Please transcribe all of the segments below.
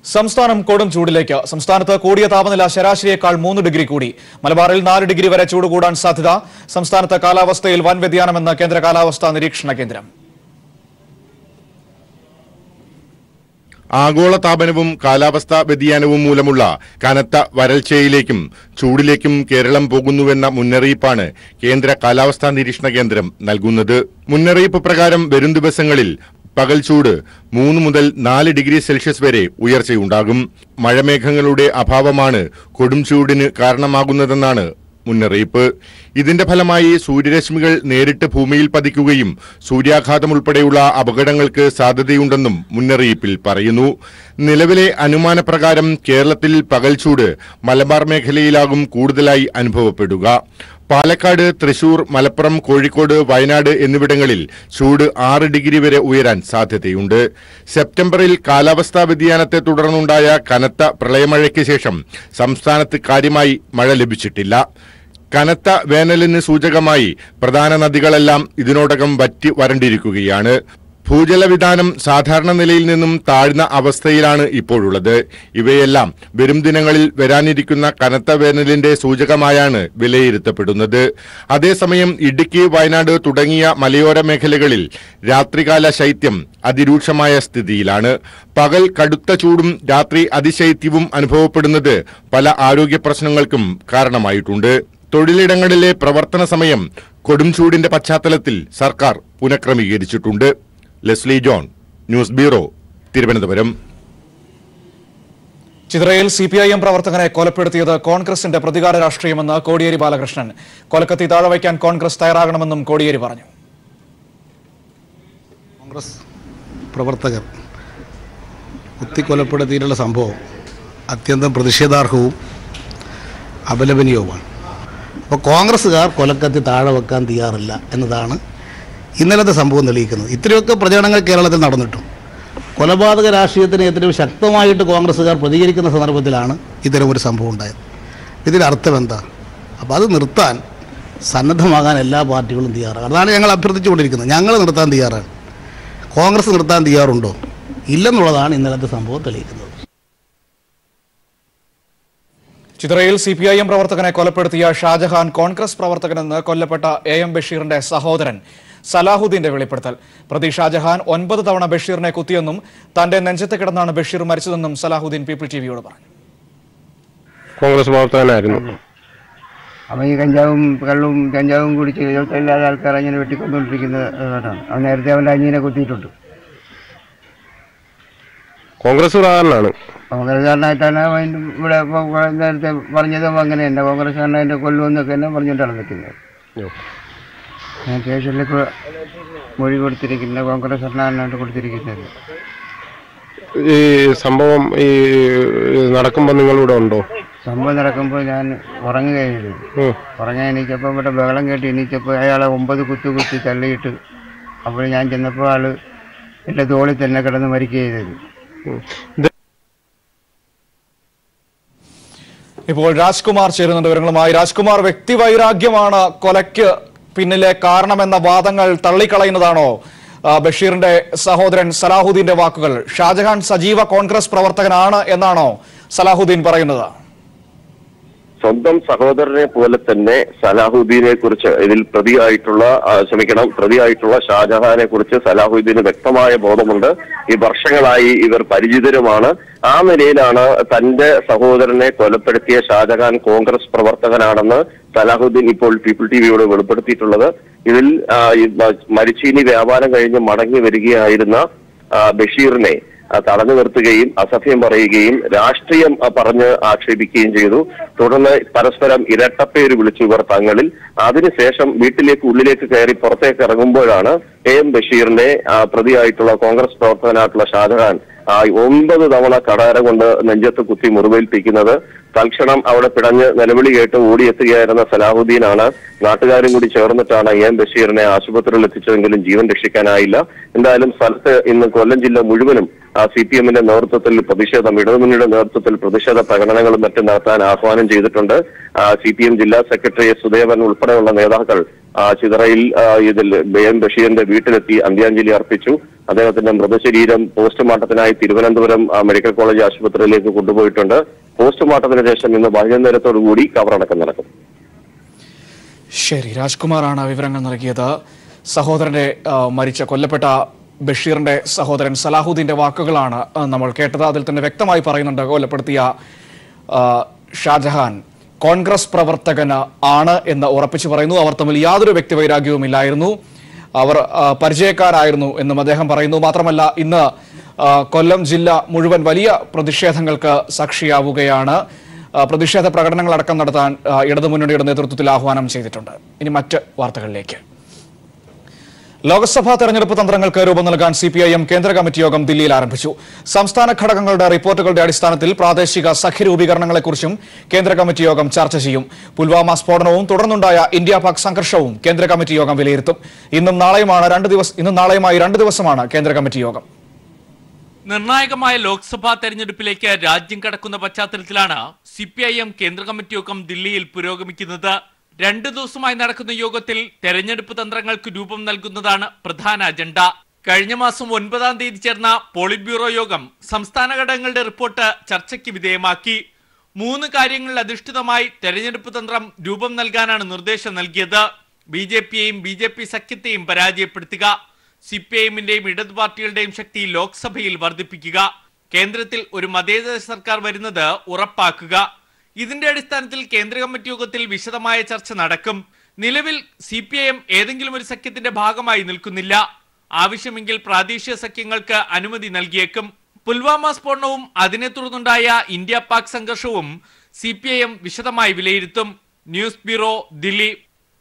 സംസ്ഥാനം കൊടും ചൂടിലേക്ക് സംസ്ഥാനത്ത് കൂടിയ താപനില ശരാശരിയേക്കാൾ മൂന്ന് ഡിഗ്രി കൂടി മലബാറിൽ നാല് ഡിഗ്രി വരെ ചൂട് കൂടാൻ സാധ്യത സംസ്ഥാനത്ത് കാലാവസ്ഥയിൽ വൻ വ്യതിയാനമെന്ന് കേന്ദ്ര കാലാവസ്ഥാ നിരീക്ഷണ കേന്ദ്രം ആഗോളതാപനവും കാലാവസ്ഥാ വ്യതിയാനവും മൂലമുള്ള കനത്ത വരൾച്ചയിലേക്കും ചൂടിലേക്കും കേരളം പോകുന്നുവെന്ന മുന്നറിയിപ്പാണ് കേന്ദ്ര കാലാവസ്ഥാ നിരീക്ഷണ കേന്ദ്രം നൽകുന്നത് മുന്നറിയിപ്പ് പ്രകാരം വരും ദിവസങ്ങളിൽ പകൽ ചൂട് മൂന്ന് മുതൽ നാല് ഡിഗ്രി സെൽഷ്യസ് വരെ ഉയർച്ചയുണ്ടാകും മഴമേഘങ്ങളുടെ അഭാവമാണ് കൊടും ചൂടിന് കാരണമാകുന്നതെന്നാണ് മുന്നറിയിപ്പ് ഇതിന്റെ ഫലമായി സൂര്യരശ്മികൾ നേരിട്ട് ഭൂമിയിൽ പതിക്കുകയും സൂര്യാഘാതം ഉൾപ്പെടെയുള്ള അപകടങ്ങൾക്ക് സാധ്യതയുണ്ടെന്നും മുന്നറിയിപ്പിൽ പറയുന്നു നിലവിലെ അനുമാനപ്രകാരം കേരളത്തിൽ പകൽച്ചൂട് മലബാർ മേഖലയിലാകും കൂടുതലായി അനുഭവപ്പെടുക പാലക്കാട് തൃശൂർ മലപ്പുറം കോഴിക്കോട് വയനാട് എന്നിവിടങ്ങളിൽ ചൂട് ആറ് ഡിഗ്രി വരെ ഉയരാൻ സാധ്യതയുണ്ട് സെപ്റ്റംബറിൽ കാലാവസ്ഥാ വ്യതിയാനത്തെ തുടർന്നുണ്ടായ കനത്ത പ്രളയമഴയ്ക്ക് ശേഷം സംസ്ഥാനത്ത് കാര്യമായി മഴ ലഭിച്ചിട്ടില്ല കനത്ത വേനലിന് സൂചകമായി പ്രധാന നദികളെല്ലാം ഇതിനോടകം വറ്റി വരണ്ടിരിക്കുകയാണ് ഭൂജലവിധാനം സാധാരണ നിലയിൽ നിന്നും താഴ്ന്ന അവസ്ഥയിലാണ് ഇപ്പോഴുള്ളത് ഇവയെല്ലാം വരും ദിനങ്ങളിൽ വരാനിരിക്കുന്ന കനത്ത വേനലിന്റെ സൂചകമായാണ് വിലയിരുത്തപ്പെടുന്നത് അതേസമയം ഇടുക്കി വയനാട് തുടങ്ങിയ മലയോര മേഖലകളിൽ രാത്രികാല ശൈത്യം അതിരൂക്ഷമായ സ്ഥിതിയിലാണ് പകൽ കടുത്ത ചൂടും രാത്രി അതിശൈത്യവും അനുഭവപ്പെടുന്നത് പല ആരോഗ്യ പ്രശ്നങ്ങൾക്കും കാരണമായിട്ടുണ്ട് തൊഴിലിടങ്ങളിലെ പ്രവർത്തന സമയം കൊടും ചൂടിന്റെ പശ്ചാത്തലത്തിൽ സർക്കാർ പുനഃക്രമീകരിച്ചിട്ടുണ്ട് Leslie John news bureau Thiruvananthapuram ചിത്രയിൽ സി പി ഐ എം പ്രവർത്തകനെ കൊലപ്പെടുത്തിയത് കോൺഗ്രസിന്റെ പ്രതികാര രാഷ്ട്രീയമെന്ന് കോടിയേരി ബാലകൃഷ്ണൻ കൊലക്കത്തി താഴെവയ്ക്കാൻ കോൺഗ്രസ് തയ്യാറാകണമെന്നും കോടിയേരി പറഞ്ഞു കോൺഗ്രസ് പ്രവർത്തകർ കുത്തിക്കൊലപ്പെടുത്തിയിട്ടുള്ള സംഭവം അത്യന്തം പ്രതിഷേധാർഹവും അപലപനീയവുമാണ് അപ്പോൾ കോൺഗ്രസ്സുകാർ കൊലക്കത്തി താഴെ വെക്കാൻ തയ്യാറില്ല എന്നതാണ് ഇന്നലത്തെ സംഭവം തെളിയിക്കുന്നത് ഇത്രയൊക്കെ പ്രചരണങ്ങൾ കേരളത്തിൽ നടന്നിട്ടും കൊലപാതക രാഷ്ട്രീയത്തിന് ഏറ്റവും ശക്തമായിട്ട് കോൺഗ്രസ്സുകാർ പ്രതികരിക്കുന്ന സന്ദർഭത്തിലാണ് ഇത്തരം ഒരു സംഭവം ഉണ്ടായത് ഇതിൻ്റെ അർത്ഥം എന്താ അപ്പോൾ അത് നിർത്താൻ സന്നദ്ധമാകാൻ എല്ലാ പാർട്ടികളും തയ്യാറാണ് അതാണ് ഞങ്ങൾ അഭ്യർത്ഥിച്ചുകൊണ്ടിരിക്കുന്നത് ഞങ്ങൾ നിർത്താൻ തയ്യാറാണ് കോൺഗ്രസ് നിർത്താൻ തയ്യാറുണ്ടോ ഇല്ലെന്നുള്ളതാണ് ഇന്നലത്തെ സംഭവം തെളിയിക്കുന്നത് ചിത്രയിൽ സി പി ഐ എം പ്രവർത്തകനെ കൊലപ്പെടുത്തിയ ഷാജഹാൻ കോൺഗ്രസ് പ്രവർത്തകനെന്ന് കൊല്ലപ്പെട്ട എ എം ബഷീറിന്റെ സഹോദരൻ സലാഹുദ്ദീന്റെ വെളിപ്പെടുത്തൽ പ്രതി ഷാജഹാൻ ഒൻപത് തവണ ബഷീറിനെ കുത്തിയെന്നും തന്റെ നെഞ്ചത്ത് കിടന്നാണ് ബഷീർ മരിച്ചതെന്നും സലാഹുദ്ദീൻ പീപ്പിൾ ടിവിയോട് പറഞ്ഞു കോൺഗ്രസ് പ്രവർത്തകനായിരുന്നു അവൻ ഈ കഞ്ചാവും കള്ളും കഞ്ചാവും കുടിച്ച് ഇല്ലാതെ ആൾക്കാർ അങ്ങനെ വെട്ടിക്കൊണ്ടുകൊണ്ടിരിക്കുന്ന ഇതാണ് അവൻ നേരത്തെ അവൻ്റെ അനിയനെ കുത്തിയിട്ടുണ്ട് കോൺഗ്രസ്സുകാരനാണ് കോൺഗ്രസ്സുകാരനായിട്ടാണ് അവൻ ഇവിടെ ഇപ്പൊ നേരത്തെ പറഞ്ഞതും അങ്ങനെ തന്നെ കോൺഗ്രസ്സുകാരനെ അതിൻ്റെ കൊല്ലുമെന്നൊക്കെ തന്നെ പറഞ്ഞുകൊണ്ടാണ് നിൽക്കുന്നത് ഞാൻ സ്റ്റേഷനിലേക്ക് മൊഴി കൊടുത്തിരിക്കുന്നത് കോൺഗ്രസ്സുകാരനായിട്ട് കൊടുത്തിരിക്കുന്നത് ഈ സംഭവം ഈ നടക്കുമ്പോൾ നിങ്ങളിവിടെ ഉണ്ടോ സംഭവം നടക്കുമ്പോൾ ഞാൻ ഉറങ്ങുകയായിരുന്നു ഉം. ഉറങ്ങാൻ എണീച്ചപ്പോൾ ഇവിടെ ബഹളം കേട്ട് എണീച്ചപ്പോൾ അയാളെ ഒമ്പത് കുത്തു കുത്തി തള്ളിയിട്ട് അപ്പോൾ ഞാൻ ചെന്നപ്പോൾ ആള് എൻ്റെ തോളിൽ തന്നെ കിടന്ന് മരിക്കുക ചെയ്തത് ഇപ്പോൾ രാജ്കുമാർ ചേരുന്നുണ്ട് വിവരങ്ങളുമായി രാജ്കുമാർ വ്യക്തിവൈരാഗ്യമാണ് കൊലയ്ക്ക് പിന്നിലെ കാരണമെന്ന വാദങ്ങൾ തള്ളിക്കളയുന്നതാണോ ആ, ബഷീറിന്റെ സഹോദരൻ സലാഹുദ്ദീന്റെ വാക്കുകൾ ഷാജഹാൻ സജീവ കോൺഗ്രസ് പ്രവർത്തകനാണ് എന്നാണോ സലാഹുദ്ദീൻ പറയുന്നത് സ്വന്തം സഹോദരനെ പോലെ തന്നെ സലാഹുദ്ദീനെ കുറിച്ച് ഇതിൽ പ്രതിയായിട്ടുള്ള ആ, ക്ഷമിക്കണം പ്രതിയായിട്ടുള്ള ഷാജഹാനെ കുറിച്ച് സലാഹുദ്ദീന് വ്യക്തമായ ബോധമുണ്ട് ഈ വർഷങ്ങളായി ഇവർ പരിചിതരുമാണ് ആ നിലയിലാണ് തന്റെ സഹോദരനെ കൊലപ്പെടുത്തിയ ഷാജഹാൻ കോൺഗ്രസ് പ്രവർത്തകനാണെന്ന് സലാഹുദ്ദീൻ ഇപ്പോൾ പീപ്പിൾ ടിവിയോട് വെളിപ്പെടുത്തിയിട്ടുള്ളത് ഇതിൽ ആ, ഈ മ- മരിച്ചീനി വ്യാപാരം കഴിഞ്ഞ് മടങ്ങി വരികയായിരുന്ന ആ, ബഷീറിനെ ആ, തടഞ്ഞു നിർത്തുകയും അസഭ്യം പറയുകയും രാഷ്ട്രീയം ആ, പറഞ്ഞ് ആക്ഷേപിക്കുകയും ചെയ്തു തുടർന്ന് പരസ്പരം ഇരട്ടപ്പേര് വിളിച്ചു ഇവർ തങ്ങളിൽ അതിനുശേഷം വീട്ടിലേക്ക് ഉള്ളിലേക്ക് കയറി പുറത്തേക്ക് ഇറങ്ങുമ്പോഴാണ് എ എം ബഷീറിന്റെ ആ, പ്രതിയായിട്ടുള്ള കോൺഗ്രസ് പ്രവർത്തകനായിട്ടുള്ള ഷാജഹാൻ ആ, ഒൻപത് തവണ കടാര കൊണ്ട് നെഞ്ചത്ത് കുത്തി മുറിവേൽപ്പിക്കുന്നത് തൽക്ഷണം അവിടെ പിടഞ്ഞ് നിലവിളി കേട്ട് ഓടിയെത്തുകയായിരുന്ന സലാഹുദ്ദീനാണ് നാട്ടുകാരും കൂടി ചേർന്നിട്ടാണ് എം ബഷീറിനെ ആശുപത്രിയിൽ എത്തിച്ചതെങ്കിലും ജീവൻ രക്ഷിക്കാനായില്ല എന്തായാലും സ്ഥലത്ത് ഇന്ന് കൊല്ലം ജില്ല മുഴുവനും സി പി എമ്മിന്റെ നേതൃത്വത്തിൽ പ്രതിഷേധം ഇടതുമുന്നണിയുടെ നേതൃത്വത്തിൽ പ്രതിഷേധ പ്രകടനങ്ങളും മറ്റും നടത്താൻ ആഹ്വാനം ചെയ്തിട്ടുണ്ട് സി പി എം ജില്ലാ സെക്രട്ടറി സുദേവൻ ഉൾപ്പെടെയുള്ള നേതാക്കൾ ആ, ചിതറയിൽ ആ, ഇതിൽ എം ബഷീറിന്റെ വീട്ടിലെത്തി അന്ത്യാഞ്ജലി അർപ്പിച്ചു അദ്ദേഹത്തിന്റെ മൃതശരീരം പോസ്റ്റ്മോർട്ടത്തിനായി തിരുവനന്തപുരം ആ, മെഡിക്കൽ കോളേജ് ആശുപത്രിയിലേക്ക് കൊണ്ടുപോയിട്ടുണ്ട് പോസ്റ്റ്മോർട്ടത്തിന് ശേഷം ഇന്ന് വൈകുന്നേരത്തോടു കൂടി കവറടക്കം നടക്കും ശരി രാജ്കുമാറാണ് വിവരങ്ങൾ നൽകിയത് സഹോദരന്റെ ആ, മരിച്ച കൊല്ലപ്പെട്ട ബഷീറിന്റെ സഹോദരൻ സലാഹുദ്ദീന്റെ വാക്കുകളാണ് ആ, നമ്മൾ കേട്ടത് അതിൽ തന്നെ വ്യക്തമായി പറയുന്നുണ്ട് കൊലപ്പെടുത്തിയ ആ, ഷാജഹാൻ കോൺഗ്രസ് പ്രവർത്തകന് ആണ് എന്ന് ഉറപ്പിച്ചു പറയുന്നു അവർ തമ്മിൽ യാതൊരു വ്യക്തിവൈരാഗ്യവും ഇല്ലായിരുന്നു അവർ ആ, പരിചയക്കാരായിരുന്നു എന്നും അദ്ദേഹം പറയുന്നു മാത്രമല്ല ഇന്ന് ആ, കൊല്ലം ജില്ല മുഴുവൻ വലിയ പ്രതിഷേധങ്ങൾക്ക് സാക്ഷിയാവുകയാണ് ആ, പ്രതിഷേധ പ്രകടനങ്ങളടക്കം നടത്താൻ ആ, ഇടതുമുന്നണിയുടെ നേതൃത്വത്തിൽ ആഹ്വാനം ചെയ്തിട്ടുണ്ട് ഇനി മറ്റ് വാർത്തകളിലേക്ക് ലോക്സഭാ തെരഞ്ഞെടുപ്പ് തന്ത്രങ്ങൾക്ക് രൂപം നൽകാൻ സി പി ഐ എം കേന്ദ്ര കമ്മിറ്റി യോഗം ദില്ലിയിൽ ആരംഭിച്ചു സംസ്ഥാന ഘടകങ്ങളുടെ റിപ്പോർട്ടുകളുടെ അടിസ്ഥാനത്തിൽ പ്രാദേശിക സഖ്യരൂപീകരണങ്ങളെക്കുറിച്ചും കേന്ദ്ര കമ്മിറ്റി യോഗം ചർച്ച ചെയ്യും പുൽവാമ സ്ഫോടനവും തുടർന്നുണ്ടായ ഇന്ത്യ പാക് സംഘർഷവും കേന്ദ്ര കമ്മിറ്റി യോഗം വിലയിരുത്തും ഇന്നും നാളെയുമാണ് രണ്ട് ദിവസം ഇന്നും നാളെയുമായി രണ്ട് ദിവസമാണ് കേന്ദ്ര കമ്മിറ്റി യോഗം നിർണായകമായ ലോക്സഭാ തെരഞ്ഞെടുപ്പിലേക്ക് രാജ്യം കടക്കുന്ന പശ്ചാത്തലത്തിലാണ് സി പി ഐ എം കേന്ദ്ര കമ്മിറ്റി യോഗം ദില്ലിയിൽ പുരോഗമിക്കുന്നത് രണ്ടു ദിവസമായി നടക്കുന്ന യോഗത്തിൽ തെരഞ്ഞെടുപ്പ് തന്ത്രങ്ങൾക്ക് രൂപം നൽകുന്നതാണ് പ്രധാന അജണ്ട കഴിഞ്ഞ മാസം ഒൻപതാം തീയതി ചേർന്ന പോളിറ്റ് ബ്യൂറോ യോഗം സംസ്ഥാന ഘടകങ്ങളുടെ റിപ്പോർട്ട് ചർച്ചയ്ക്ക് വിധേയമാക്കി മൂന്ന് കാര്യങ്ങളിൽ അധിഷ്ഠിതമായി തെരഞ്ഞെടുപ്പ് തന്ത്രം രൂപം നൽകാനാണ് നിർദ്ദേശം നൽകിയത് ബി ജെ പിയെയും ബി ജെ പി സഖ്യത്തെയും പരാജയപ്പെടുത്തുക സി പി ഐഎമ്മിന്റെയും ഇടതു പാർട്ടികളുടെയും ശക്തി ലോക്സഭയിൽ വർദ്ധിപ്പിക്കുക കേന്ദ്രത്തിൽ ഒരു മതേതര സർക്കാർ വരുന്നത് ഉറപ്പാക്കുക ഇതിന്റെ അടിസ്ഥാനത്തിൽ കേന്ദ്ര കമ്മിറ്റി യോഗത്തിൽ വിശദമായ ചർച്ച നടക്കും നിലവിൽ സി പി ഐ എം ഏതെങ്കിലും ഒരു സഖ്യത്തിന്റെ ഭാഗമായി നിൽക്കുന്നില്ല ആവശ്യമെങ്കിൽ പ്രാദേശിക സഖ്യങ്ങൾക്ക് അനുമതി നൽകിയേക്കും പുൽവാമ സ്ഫോടനവും അതിനെ തുടർന്നുണ്ടായ ഇന്ത്യ പാക് സംഘർഷവും സി പി ഐ എം വിശദമായി വിലയിരുത്തും ന്യൂസ് ബ്യൂറോ ദില്ലി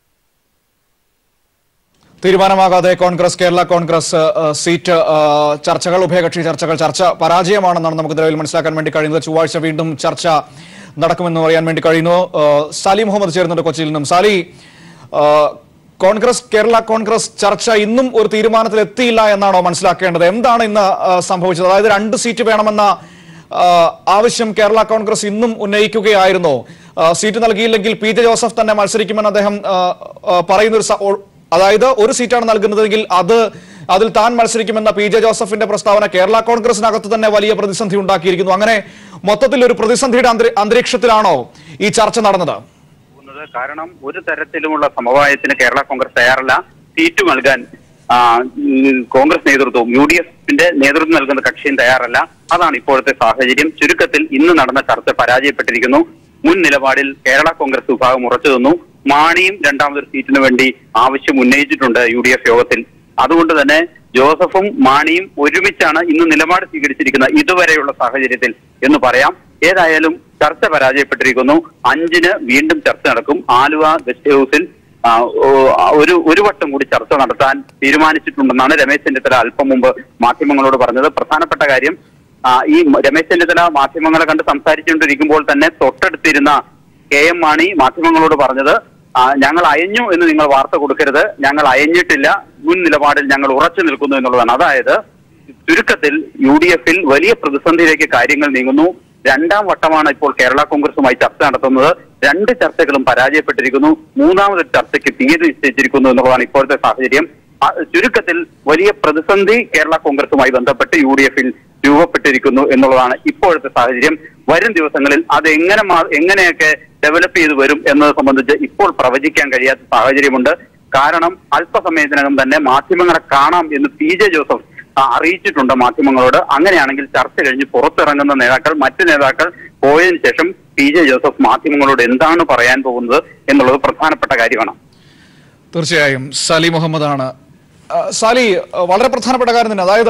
തീരുമാനമാകാതെ കോൺഗ്രസ് കേരള കോൺഗ്രസ് ആ, സീറ്റ് ആ, ചർച്ചകൾ ഉഭയകക്ഷി ചർച്ചകൾ ചർച്ച പരാജയമാണെന്നാണ് നമുക്ക് നിലവിൽ മനസ്സിലാക്കാൻ വേണ്ടി കഴിയുന്നത് ചൊവ്വാഴ്ച വീണ്ടും ചർച്ച നടക്കുമെന്ന് പറയാൻ വേണ്ടി കഴിയുന്നു ആ, സാലി മുഹമ്മദ് ചേരുന്നുണ്ട് കൊച്ചിയിൽ നിന്നും സാലി ആ, കോൺഗ്രസ് കേരള കോൺഗ്രസ് ചർച്ച ഇന്നും ഒരു തീരുമാനത്തിൽ എത്തിയില്ല എന്നാണോ മനസ്സിലാക്കേണ്ടത് എന്താണ് ഇന്ന് ആ, സംഭവിച്ചത് അതായത് രണ്ട് സീറ്റ് വേണമെന്ന ആ, ആവശ്യം കേരള കോൺഗ്രസ് ഇന്നും ഉന്നയിക്കുകയായിരുന്നോ ആ, സീറ്റ് നൽകിയില്ലെങ്കിൽ പി ജെ ജോസഫ് തന്നെ മത്സരിക്കുമെന്ന് അദ്ദേഹം ആ, ആ, പറയുന്ന ഒരു സ- ഒ- അതായത് ഒരു സീറ്റാണ് നൽകുന്നതെങ്കിൽ അത് അതിൽ താൻ മത്സരിക്കുമെന്ന പി ജെ ജോസഫിന്റെ പ്രസ്താവന കേരള കോൺഗ്രസിനകത്ത് തന്നെ വലിയ പ്രതിസന്ധി ഉണ്ടാക്കിയിരിക്കുന്നു അങ്ങനെ മൊത്തത്തിൽ ഒരു പ്രതിസന്ധിയുടെ അന്തരീ- അന്തരീക്ഷത്തിലാണോ ഈ ചർച്ച നടന്നത് പോകുന്നത് കാരണം ഒരു തരത്തിലുമുള്ള സമവായത്തിന് കേരള കോൺഗ്രസ് തയ്യാറല്ല സീറ്റ് നൽകാൻ ആ, ഉം, കോൺഗ്രസ് നേതൃത്വവും യു ഡി എഫിന്റെ നേതൃത്വം നൽകുന്ന കക്ഷിയും തയ്യാറല്ല അതാണ് ഇപ്പോഴത്തെ സാഹചര്യം ചുരുക്കത്തിൽ ഇന്ന് നടന്ന ചർച്ച പരാജയപ്പെട്ടിരിക്കുന്നു മുൻ നിലപാടിൽ കേരള കോൺഗ്രസ് വിഭാഗം ഉറച്ചു നിന്നു മാണിയും രണ്ടാമതൊരു സീറ്റിന് വേണ്ടി ആവശ്യം ഉന്നയിച്ചിട്ടുണ്ട് യു ഡി എഫ് യോഗത്തിൽ അതുകൊണ്ട് തന്നെ ജോസഫും മാണിയും ഒരുമിച്ചാണ് ഇന്ന് നിലപാട് സ്വീകരിച്ചിരിക്കുന്ന ഇതുവരെയുള്ള സാഹചര്യത്തിൽ എന്ന് പറയാം ഏതായാലും ചർച്ച പരാജയപ്പെട്ടിരിക്കുന്നു അഞ്ചിന് വീണ്ടും ചർച്ച നടക്കും ആലുവ ഗസ്റ്റ് ഹൗസിൽ ആ, ഓ, ആ, ഒരു ഒരു വട്ടം കൂടി ചർച്ച നടത്താൻ തീരുമാനിച്ചിട്ടുണ്ടെന്നാണ് രമേശ് ചെന്നിത്തല അല്പം മുമ്പ് മാധ്യമങ്ങളോട് പറഞ്ഞത് പ്രധാനപ്പെട്ട കാര്യം ആ, ഈ മ- രമേശ് ചെന്നിത്തല മാധ്യമങ്ങളെ കണ്ട് സംസാരിച്ചുകൊണ്ടിരിക്കുമ്പോൾ തന്നെ തൊട്ടടുത്തിരുന്ന കെ എം മാണി മാധ്യമങ്ങളോട് പറഞ്ഞത് ആ, ഞങ്ങൾ അയഞ്ഞു എന്ന് നിങ്ങൾ വാർത്ത കൊടുക്കരുത് ഞങ്ങൾ അയഞ്ഞിട്ടില്ല മുൻ നിലപാടിൽ ഞങ്ങൾ ഉറച്ചു നിൽക്കുന്നു എന്നുള്ളതാണ് അതായത് ചുരുക്കത്തിൽ യു ഡി എഫിൽ വലിയ പ്രതിസന്ധിയിലേക്ക് കാര്യങ്ങൾ നീങ്ങുന്നു രണ്ടാം വട്ടമാണ് ഇപ്പോൾ കേരള കോൺഗ്രസുമായി ചർച്ച നടത്തുന്നത് രണ്ട് ചർച്ചകളും പരാജയപ്പെട്ടിരിക്കുന്നു മൂന്നാമതൊരു ചർച്ചയ്ക്ക് തീയതി നിശ്ചയിച്ചിരിക്കുന്നു എന്നുള്ളതാണ് ഇപ്പോഴത്തെ സാഹചര്യം ആ, ചുരുക്കത്തിൽ വലിയ പ്രതിസന്ധി കേരള കോൺഗ്രസുമായി ബന്ധപ്പെട്ട് യു ഡി എഫിൽ രൂപപ്പെട്ടിരിക്കുന്നു എന്നുള്ളതാണ് ഇപ്പോഴത്തെ സാഹചര്യം വരും ദിവസങ്ങളിൽ അത് എങ്ങനെ മാ- എങ്ങനെയൊക്കെ ഡെവലപ്പ് ചെയ്തു വരും എന്നത് സംബന്ധിച്ച് ഇപ്പോൾ പ്രവചിക്കാൻ കഴിയാത്ത സാഹചര്യമുണ്ട് കാരണം അല്പസമയത്തിനകം തന്നെ മാധ്യമങ്ങളെ കാണാം എന്ന് പി ജെ ജോസഫ് ആ, അറിയിച്ചിട്ടുണ്ട് മാധ്യമങ്ങളോട് അങ്ങനെയാണെങ്കിൽ ചർച്ച കഴിഞ്ഞ് പുറത്തിറങ്ങുന്ന നേതാക്കൾ മറ്റ് നേതാക്കൾ പോയതിനു ശേഷം പി ജെ ജോസഫ് മാധ്യമങ്ങളോട് എന്താണ് പറയാൻ പോകുന്നത് എന്നുള്ളത് പ്രധാനപ്പെട്ട കാര്യമാണ് തീർച്ചയായും സാലി മുഹമ്മദാണ് ആ, സാലി ആ, വളരെ പ്രധാനപ്പെട്ട കാര്യം തന്നെ അതായത്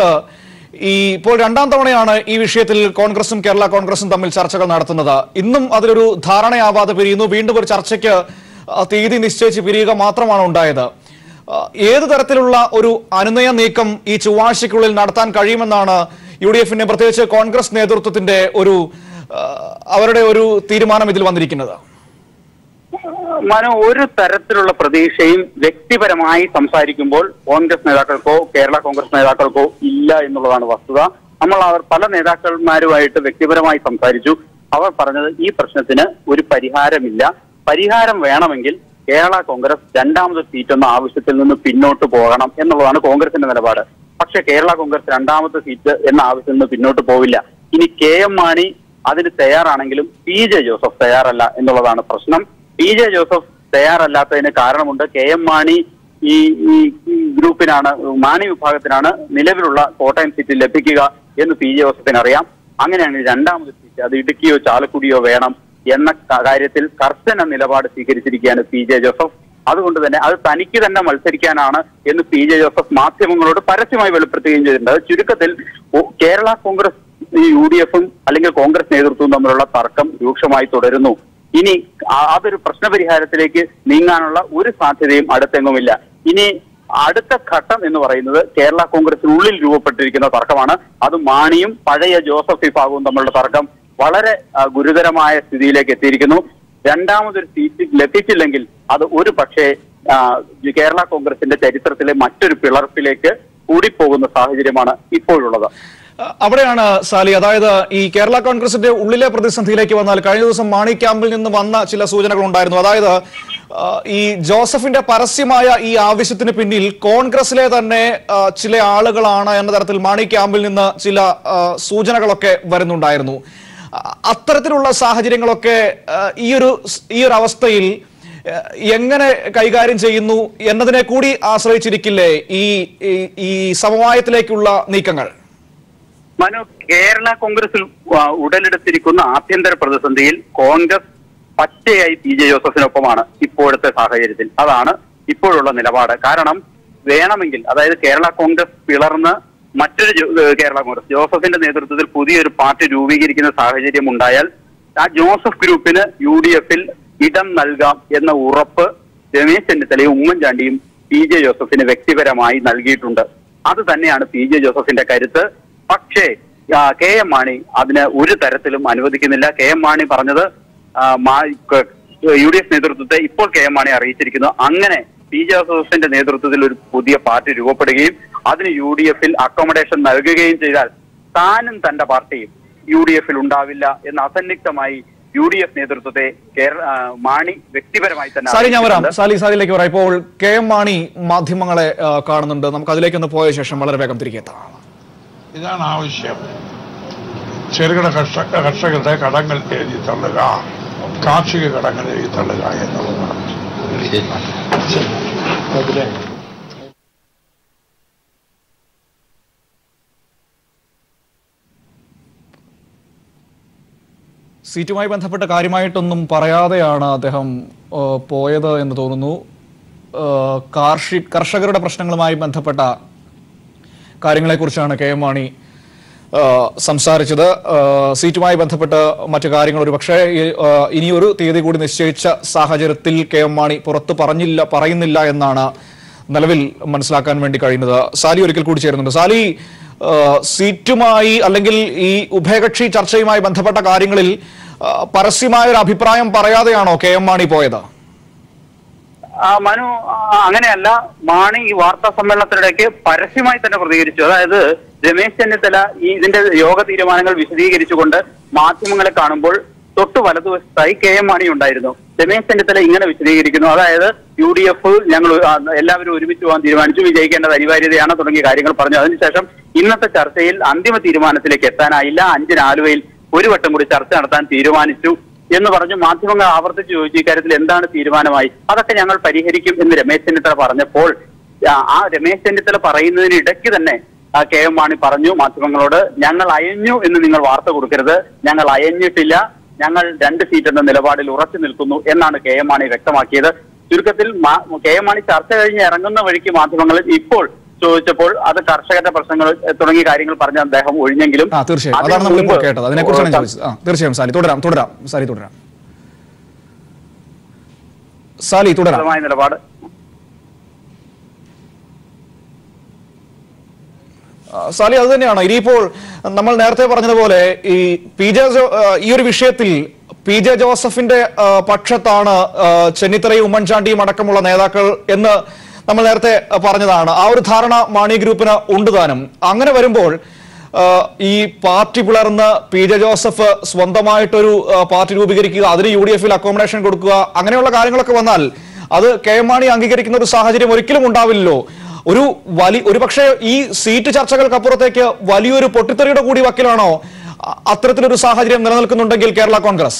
ഈ ഇപ്പോൾ രണ്ടാം തവണയാണ് ഈ വിഷയത്തിൽ കോൺഗ്രസും കേരള കോൺഗ്രസും തമ്മിൽ ചർച്ചകൾ നടത്തുന്നത് ഇന്നും അതിലൊരു ധാരണയാവാതെ പിരിയുന്നു വീണ്ടും ഒരു ചർച്ചയ്ക്ക് ആ, തീയതി നിശ്ചയിച്ച് പിരിയുക മാത്രമാണ് ഉണ്ടായത് ആ, ഏത് തരത്തിലുള്ള ഒരു അനുനയ നീക്കം ഈ ചൊവ്വാഴ്ചയ്ക്കുള്ളിൽ നടത്താൻ കഴിയുമെന്നാണ് യു ഡി എഫിന്റെ പ്രത്യേകിച്ച് കോൺഗ്രസ് നേതൃത്വത്തിന്റെ ഒരു ആ, അവരുടെ ഒരു തീരുമാനം ഇതിൽ വന്നിരിക്കുന്നത് മനു ഒരു തരത്തിലുള്ള പ്രതീക്ഷയും വ്യക്തിപരമായി സംസാരിക്കുമ്പോൾ കോൺഗ്രസ് നേതാക്കൾക്കോ കേരള കോൺഗ്രസ് നേതാക്കൾക്കോ ഇല്ല എന്നുള്ളതാണ് വസ്തുത നമ്മൾ അവർ പല നേതാക്കന്മാരുമായിട്ട് വ്യക്തിപരമായി സംസാരിച്ചു അവർ പറഞ്ഞത് ഈ പ്രശ്നത്തിന് ഒരു പരിഹാരമില്ല പരിഹാരം വേണമെങ്കിൽ കേരള കോൺഗ്രസ് രണ്ടാമത് സീറ്റ് എന്ന ആവശ്യത്തിൽ നിന്ന് പിന്നോട്ട് പോകണം എന്നുള്ളതാണ് കോൺഗ്രസിന്റെ നിലപാട് പക്ഷേ കേരള കോൺഗ്രസ് രണ്ടാമത്തെ സീറ്റ് എന്ന ആവശ്യത്തിൽ നിന്ന് പിന്നോട്ട് പോവില്ല ഇനി കെ എം മാണി അതിന് തയ്യാറാണെങ്കിലും പി ജെ ജോസഫ് തയ്യാറല്ല എന്നുള്ളതാണ് പ്രശ്നം പി ജെ ജോസഫ് തയ്യാറല്ലാത്തതിന് കാരണമുണ്ട് കെ എം മാണി ഈ ഈ ഈ ഗ്രൂപ്പിനാണ് മാണി വിഭാഗത്തിനാണ് നിലവിലുള്ള കോട്ടയം സീറ്റ് ലഭിക്കുക എന്ന് പി ജെ ജോസഫിന് അറിയാം അങ്ങനെയാണെങ്കിൽ രണ്ടാമത് സീറ്റ് അത് ഇടുക്കിയോ ചാലക്കുടിയോ വേണം എന്ന ക- കാര്യത്തിൽ കർശന നിലപാട് സ്വീകരിച്ചിരിക്കുകയാണ് പി ജെ ജോസഫ് അതുകൊണ്ട് തന്നെ അത് തനിക്ക് തന്നെ മത്സരിക്കാനാണ് എന്ന് പി ജെ ജോസഫ് മാധ്യമങ്ങളോട് പരസ്യമായി വെളിപ്പെടുത്തുകയും ചെയ്തിട്ടുണ്ട് അത് ചുരുക്കത്തിൽ ഒ- കേരള കോൺഗ്രസ് ഈ യു ഡി എഫും അല്ലെങ്കിൽ കോൺഗ്രസ് നേതൃത്വവും തമ്മിലുള്ള തർക്കം രൂക്ഷമായി തുടരുന്നു ഇനി ആ- അതൊരു പ്രശ്നപരിഹാരത്തിലേക്ക് നീങ്ങാനുള്ള ഒരു സാധ്യതയും അടുത്തെങ്ങുമില്ല ഇനി അടുത്ത ഘട്ടം എന്ന് പറയുന്നത് കേരള കോൺഗ്രസിനുള്ളിൽ രൂപപ്പെട്ടിരിക്കുന്ന തർക്കമാണ് അത് മാണിയും പഴയ ജോസഫ് വിഭാഗവും തമ്മിലുള്ള തർക്കം വളരെ ആ, ഗുരുതരമായ സ്ഥിതിയിലേക്ക് എത്തിയിരിക്കുന്നു രണ്ടാമതൊരു സീറ്റ് ലഭിച്ചില്ലെങ്കിൽ അത് ഒരു പക്ഷേ ആ, കേരള കോൺഗ്രസിന്റെ ചരിത്രത്തിലെ മറ്റൊരു പിളർപ്പിലേക്ക് കൂടിപ്പോകുന്ന സാഹചര്യമാണ് ഇപ്പോഴുള്ളത് അഹ് അവിടെയാണ് സാലി അതായത് ഈ കേരള കോൺഗ്രസിന്റെ ഉള്ളിലെ പ്രതിസന്ധിയിലേക്ക് വന്നാൽ കഴിഞ്ഞ ദിവസം മാണി ക്യാമ്പിൽ നിന്ന് വന്ന ചില സൂചനകൾ ഉണ്ടായിരുന്നു അതായത് അഹ് ഈ ജോസഫിന്റെ പരസ്യമായ ഈ ആവശ്യത്തിന് പിന്നിൽ കോൺഗ്രസിലെ തന്നെ അഹ് ചില ആളുകളാണ് എന്ന തരത്തിൽ മാണി ക്യാമ്പിൽ നിന്ന് ചില അഹ് സൂചനകളൊക്കെ വരുന്നുണ്ടായിരുന്നു അ- അത്തരത്തിലുള്ള സാഹചര്യങ്ങളൊക്കെ അഹ് ഈ ഒരു ഈ ഒരു അവസ്ഥയിൽ അഹ് എങ്ങനെ കൈകാര്യം ചെയ്യുന്നു എന്നതിനെ കൂടി ആശ്രയിച്ചിരിക്കില്ലേ ഈ ഈ- ഈ സമവായത്തിലേക്കുള്ള നീക്കങ്ങൾ മനു കേരള കോൺഗ്രസിൽ ആ, ഉടലെടുത്തിരിക്കുന്ന ആഭ്യന്തര പ്രതിസന്ധിയിൽ കോൺഗ്രസ് പച്ചയായി പി ജെ ജോസഫിനൊപ്പമാണ് ഇപ്പോഴത്തെ സാഹചര്യത്തിൽ അതാണ് ഇപ്പോഴുള്ള നിലപാട് കാരണം വേണമെങ്കിൽ അതായത് കേരള കോൺഗ്രസ് പിളർന്ന് മറ്റൊരു ജോ- ഏഹ് കേരള കോൺഗ്രസ് ജോസഫിന്റെ നേതൃത്വത്തിൽ പുതിയൊരു പാർട്ടി രൂപീകരിക്കുന്ന സാഹചര്യം ഉണ്ടായാൽ ആ ജോസഫ് ഗ്രൂപ്പിന് യു ഡി എഫിൽ ഇടം നൽകാം എന്ന ഉറപ്പ് രമേശ് ചെന്നിത്തലയും ഉമ്മൻചാണ്ടിയും പി ജെ ജോസഫിന് വ്യക്തിപരമായി നൽകിയിട്ടുണ്ട് അത് തന്നെയാണ് പി ജെ ജോസഫിന്റെ കരുത്ത് പക്ഷേ ആ, കെ എം മാണി അതിന് ഒരു തരത്തിലും അനുവദിക്കുന്നില്ല കെ എം മാണി പറഞ്ഞത് ആ, മാ- ക- യു ഡി എഫ് നേതൃത്വത്തെ ഇപ്പോൾ കെ എം മാണി അറിയിച്ചിരിക്കുന്നു അങ്ങനെ പി ജെ ജോസഫിന്റെ നേതൃത്വത്തിൽ ഒരു പുതിയ പാർട്ടി രൂപപ്പെടുകയും അതിന് യു ഡി എഫിൽ അക്കോമഡേഷൻ നൽകുകയും ചെയ്താൽ താനും തന്റെ പാർട്ടിയും യു ഡി എഫിൽ ഉണ്ടാവില്ല എന്ന് അസന്നിഗ്ധമായി യു ഡി എഫ് നേതൃത്വത്തെ കേരള ആ, മാണി വ്യക്തിപരമായി തന്നെ സാലി ഞാൻ വരാം അറിയിച്ചിട്ടുണ്ട്. സാലി സാലിയിലേക്ക് വരാം ഇപ്പോൾ കെ എം മാണി മാധ്യമങ്ങളെ ആ, കാണുന്നുണ്ട് നമുക്ക് അതിലേക്ക് ഒന്ന് പോയ ശേഷം വളരെ വേഗം തിരികെ എത്താം ഇതാണ് ആവശ്യം ചെറുകിട കർഷക കർഷകരുടെ കടങ്ങൾ എഴുതി തള്ളുക കാർഷിക കടങ്ങൾ എഴുതി തള്ളുക എന്നുള്ളതാണ് സീറ്റുമായി ബന്ധപ്പെട്ട കാര്യമായിട്ടൊന്നും പറയാതെയാണ് അദ്ദേഹം ആ, പോയത് എന്ന് തോന്നുന്നു ആ, കാർഷി കർഷകരുടെ പ്രശ്നങ്ങളുമായി ബന്ധപ്പെട്ട കാര്യങ്ങളെക്കുറിച്ചാണ് കെ എം മാണി ആ, സംസാരിച്ചത് ആ, സീറ്റുമായി ബന്ധപ്പെട്ട് മറ്റു കാര്യങ്ങൾ ഒരു പക്ഷേ ഈ, ആ, ഇനിയൊരു തീയതി കൂടി നിശ്ചയിച്ച സാഹചര്യത്തിൽ കെ എം മാണി പുറത്ത് പറഞ്ഞില്ല പറയുന്നില്ല എന്നാണ് നിലവിൽ മനസ്സിലാക്കാൻ വേണ്ടി കഴിയുന്നത് സാലി ഒരിക്കൽ കൂടി ചേരുന്നുണ്ട് സാലി ആ, സീറ്റുമായി അല്ലെങ്കിൽ ഈ ഉഭയകക്ഷി ചർച്ചയുമായി ബന്ധപ്പെട്ട കാര്യങ്ങളിൽ ആ, പരസ്യമായ ഒരു അഭിപ്രായം പറയാതെയാണോ കെ എം മാണി പോയത് ആ, മനു ആ, അങ്ങനെയല്ല മാണി ഈ വാർത്താ സമ്മേളനത്തിനിടയ്ക്ക് പരസ്യമായി തന്നെ പ്രതികരിച്ചു അതായത് രമേശ് ചെന്നിത്തല ഈ ഇതിന്റെ യോഗ തീരുമാനങ്ങൾ വിശദീകരിച്ചുകൊണ്ട് മാധ്യമങ്ങളെ കാണുമ്പോൾ തൊട്ടു വലതുവശത്തായി കെ എം മാണി ഉണ്ടായിരുന്നു രമേശ് ചെന്നിത്തല ഇങ്ങനെ വിശദീകരിക്കുന്നു അതായത് യു ഡി എഫ് ഞങ്ങൾ ആ, എല്ലാവരും ഒരുമിച്ച് പോകാൻ തീരുമാനിച്ചു വിജയിക്കേണ്ടത് അനിവാര്യതയാണ് തുടങ്ങിയ കാര്യങ്ങൾ പറഞ്ഞു അതിനുശേഷം ഇന്നത്തെ ചർച്ചയിൽ അന്തിമ തീരുമാനത്തിലേക്ക് എത്താനായില്ല അഞ്ചിന് ആലുവയിൽ ഒരു വട്ടം കൂടി ചർച്ച നടത്താൻ തീരുമാനിച്ചു എന്ന് പറഞ്ഞ് മാധ്യമങ്ങൾ ആവർത്തിച്ച് ചോദിച്ചു ഇക്കാര്യത്തിൽ എന്താണ് തീരുമാനമായി അതൊക്കെ ഞങ്ങൾ പരിഹരിക്കും എന്ന് രമേശ് ചെന്നിത്തല പറഞ്ഞപ്പോൾ ആ, ആ രമേശ് ചെന്നിത്തല പറയുന്നതിന് ഇടയ്ക്ക് തന്നെ ആ, കെ എം മാണി പറഞ്ഞു മാധ്യമങ്ങളോട് ഞങ്ങൾ അയഞ്ഞു എന്ന് നിങ്ങൾ വാർത്ത കൊടുക്കരുത് ഞങ്ങൾ അയഞ്ഞിട്ടില്ല ഞങ്ങൾ രണ്ട് സീറ്റ് എന്ന നിലപാടിൽ ഉറച്ചു നിൽക്കുന്നു എന്നാണ് കെ എം മാണി വ്യക്തമാക്കിയത് ചുരുക്കത്തിൽ മാ- കെ എം മാണി ചർച്ച കഴിഞ്ഞ് ഇറങ്ങുന്ന വഴിക്ക് മാധ്യമങ്ങളിൽ ഇപ്പോൾ ചോദിച്ചപ്പോൾ അത് കർഷകരുടെ പ്രശ്നങ്ങൾ എ, തുടങ്ങിയ കാര്യങ്ങൾ പറഞ്ഞ അദ്ദേഹം ഒഴിഞ്ഞെങ്കിലും ആ തീർച്ചയായും അതിന് അതാണ് നമ്മളിപ്പോൾ മുമ്പ് കേട്ടത് അതിനെക്കുറിച്ചാണ് ഞാൻ ചോദിച്ചത് ആ തീർച്ചയായും സാലി തുടരാം തുടരാം സാലി തുടരാം സാലി തുടരാം ശക്തമായ നിലപാട് ആ, സാലി അത് തന്നെയാണ് ഇനിയിപ്പോൾ നമ്മൾ നേരത്തെ പറഞ്ഞതുപോലെ ഈ പി ജെ ജോ- ആ, ഈ ഒരു വിഷയത്തിൽ പി ജെ ജോസഫിന്റെ ആ, പക്ഷത്താണ് ആ, ചെന്നിത്തലയും ഉമ്മൻചാണ്ടിയും അടക്കമുള്ള നേതാക്കൾ എന്ന് നമ്മൾ നേരത്തെ ആ, പറഞ്ഞതാണ് ആ ഒരു ധാരണ മാണി ഗ്രൂപ്പിന് ഉണ്ട് താനും അങ്ങനെ വരുമ്പോൾ ആ, ഈ പാർട്ടി പിളർന്ന് പി ജെ ജോസഫ് സ്വന്തമായിട്ടൊരു ആ, പാർട്ടി രൂപീകരിക്കുക അതിന് യു ഡി എഫിൽ അക്കോമഡേഷൻ കൊടുക്കുക അങ്ങനെയുള്ള കാര്യങ്ങളൊക്കെ വന്നാൽ അത് കെ എം മാണി അംഗീകരിക്കുന്ന ഒരു സാഹചര്യം ഒരിക്കലും ഉണ്ടാവില്ലല്ലോ ഒരു വലി ഒരു പക്ഷേ ഈ സീറ്റ് ചർച്ചകൾക്കപ്പുറത്തേക്ക് വലിയൊരു പൊട്ടിത്തെറിയുടെ കൂടി വക്കിലാണോ അ- അത്തരത്തിലൊരു സാഹചര്യം നിലനിൽക്കുന്നുണ്ടെങ്കിൽ കേരള കോൺഗ്രസ്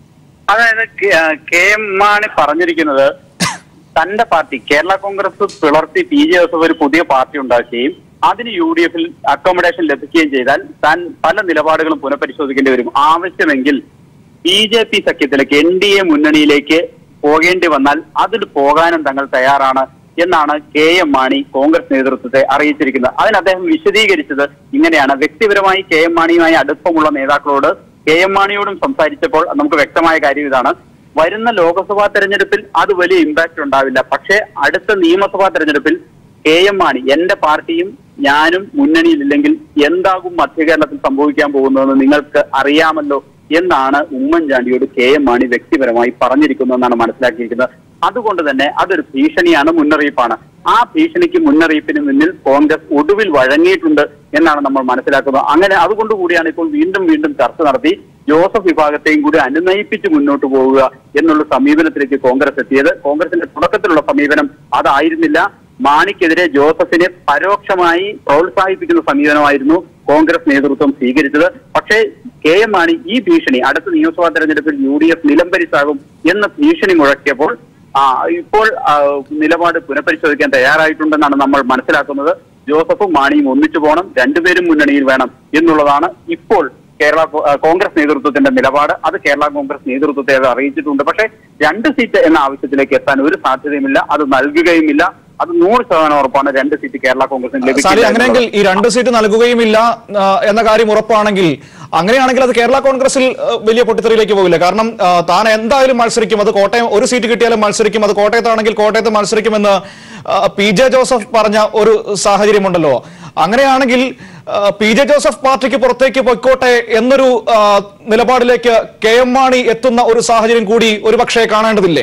അതായത് കെ- ആ, കെ എം മാണി പറഞ്ഞിരിക്കുന്നത് തന്റെ പാർട്ടി കേരള കോൺഗ്രസ് പിളർത്തി പി ജെ ജോസഫ് ഒരു പുതിയ പാർട്ടി ഉണ്ടാക്കുകയും അതിന് യു ഡി എഫിൽ അക്കോമഡേഷൻ ലഭിക്കുകയും ചെയ്താൽ താൻ പല നിലപാടുകളും പുനഃപരിശോധിക്കേണ്ടി വരും ആവശ്യമെങ്കിൽ ബി ജെ പി സഖ്യത്തിലേക്ക് എൻ ഡി എ മുന്നണിയിലേക്ക് പോകേണ്ടി വന്നാൽ അതിൽ പോകാനും തങ്ങൾ തയ്യാറാണ് എന്നാണ് കെ എം മാണി കോൺഗ്രസ് നേതൃത്വത്തെ അറിയിച്ചിരിക്കുന്നത് അതിന് അദ്ദേഹം വിശദീകരിച്ചത് ഇങ്ങനെയാണ് വ്യക്തിപരമായി കെ എം മാണിയുമായി അടുപ്പമുള്ള നേതാക്കളോട് കെ എം മാണിയോടും സംസാരിച്ചപ്പോൾ നമുക്ക് വ്യക്തമായ കാര്യം ഇതാണ് വരുന്ന ലോക്സഭാ തെരഞ്ഞെടുപ്പിൽ അത് വലിയ ഇമ്പാക്ട് ഉണ്ടാവില്ല പക്ഷേ അടുത്ത നിയമസഭാ തെരഞ്ഞെടുപ്പിൽ കെ എം മാണി എന്റെ പാർട്ടിയും ഞാനും മുന്നണിയിലില്ലെങ്കിൽ എന്താകും മധ്യകേരളത്തിൽ സംഭവിക്കാൻ പോകുന്നതെന്ന് നിങ്ങൾക്ക് അറിയാമല്ലോ എന്നാണ് ഉമ്മൻചാണ്ടിയോട് കെ എം മാണി വ്യക്തിപരമായി പറഞ്ഞിരിക്കുന്നതെന്നാണ് മനസ്സിലാക്കിയിരിക്കുന്നത് അതുകൊണ്ട് തന്നെ അതൊരു ഭീഷണിയാണ് മുന്നറിയിപ്പാണ് ആ ഭീഷണിക്ക് മുന്നറിയിപ്പിന് മുന്നിൽ കോൺഗ്രസ് ഒടുവിൽ വഴങ്ങിയിട്ടുണ്ട് എന്നാണ് നമ്മൾ മനസ്സിലാക്കുന്നത് അങ്ങനെ അതുകൊണ്ട് കൂടിയാണ് ഇപ്പോൾ വീണ്ടും വീണ്ടും ചർച്ച നടത്തി ജോസഫ് വിഭാഗത്തെയും കൂടി അനുനയിപ്പിച്ച് മുന്നോട്ട് പോവുക എന്നുള്ള സമീപനത്തിലേക്ക് കോൺഗ്രസ് എത്തിയത് കോൺഗ്രസിന്റെ തുടക്കത്തിലുള്ള സമീപനം അതായിരുന്നില്ല മാണിക്കെതിരെ ജോസഫിനെ പരോക്ഷമായി പ്രോത്സാഹിപ്പിക്കുന്ന സമീപനമായിരുന്നു കോൺഗ്രസ് നേതൃത്വം സ്വീകരിച്ചത് പക്ഷേ കെ എം മാണി ഈ ഭീഷണി അടുത്ത നിയമസഭാ തെരഞ്ഞെടുപ്പിൽ യു ഡി എഫ് നിലംപരിശാകും എന്ന ഭീഷണി മുഴക്കിയപ്പോൾ ആ, ഇപ്പോൾ ആ, നിലപാട് പുനഃപരിശോധിക്കാൻ തയ്യാറായിട്ടുണ്ടെന്നാണ് നമ്മൾ മനസ്സിലാക്കുന്നത് ജോസഫും മാണിയും ഒന്നിച്ചു പോകണം രണ്ടുപേരും മുന്നണിയിൽ വേണം എന്നുള്ളതാണ് ഇപ്പോൾ കേരള കോ- ആ, കോൺഗ്രസ് നേതൃത്വത്തിന്റെ നിലപാട് അത് കേരള കോൺഗ്രസ് നേതൃത്വത്തെ അത് അറിയിച്ചിട്ടുണ്ട് പക്ഷേ രണ്ട് സീറ്റ് എന്ന ആവശ്യത്തിലേക്ക് എത്താൻ ഒരു സാധ്യതയുമില്ല അത് നൽകുകയുമില്ല അത് നൂറ് ശതമാനം ഉറപ്പാണ് രണ്ട് സീറ്റ് കേരള കോൺഗ്രസിന് സാലി ലഭിക്കില്ല അങ്ങനെയെങ്കിൽ എന്നുള്ളത്. ഈ രണ്ട് സീറ്റ് നൽകുകയുമില്ല ആ, എന്ന കാര്യം ഉറപ്പാണെങ്കിൽ അങ്ങനെയാണെങ്കിൽ അത് കേരള കോൺഗ്രസിൽ ആ, വലിയ പൊട്ടിത്തെറിയിലേക്ക് പോകില്ല കാരണം ആ, താൻ എന്തായാലും മത്സരിക്കും അത് കോട്ടയം ഒരു സീറ്റ് കിട്ടിയാലും മത്സരിക്കും അത് കോട്ടയത്താണെങ്കിൽ കോട്ടയത്ത് മത്സരിക്കുമെന്ന് ആ, പി ജെ ജോസഫ് പറഞ്ഞ ഒരു സാഹചര്യമുണ്ടല്ലോ അങ്ങനെയാണെങ്കിൽ ആ, പി ജെ ജോസഫ് പാർട്ടിക്ക് പുറത്തേക്ക് പൊയ്ക്കോട്ടെ എന്നൊരു ആ, നിലപാടിലേക്ക് കെ എം മാണി എത്തുന്ന ഒരു സാഹചര്യം കൂടി ഒരുപക്ഷെ കാണേണ്ടതില്ലേ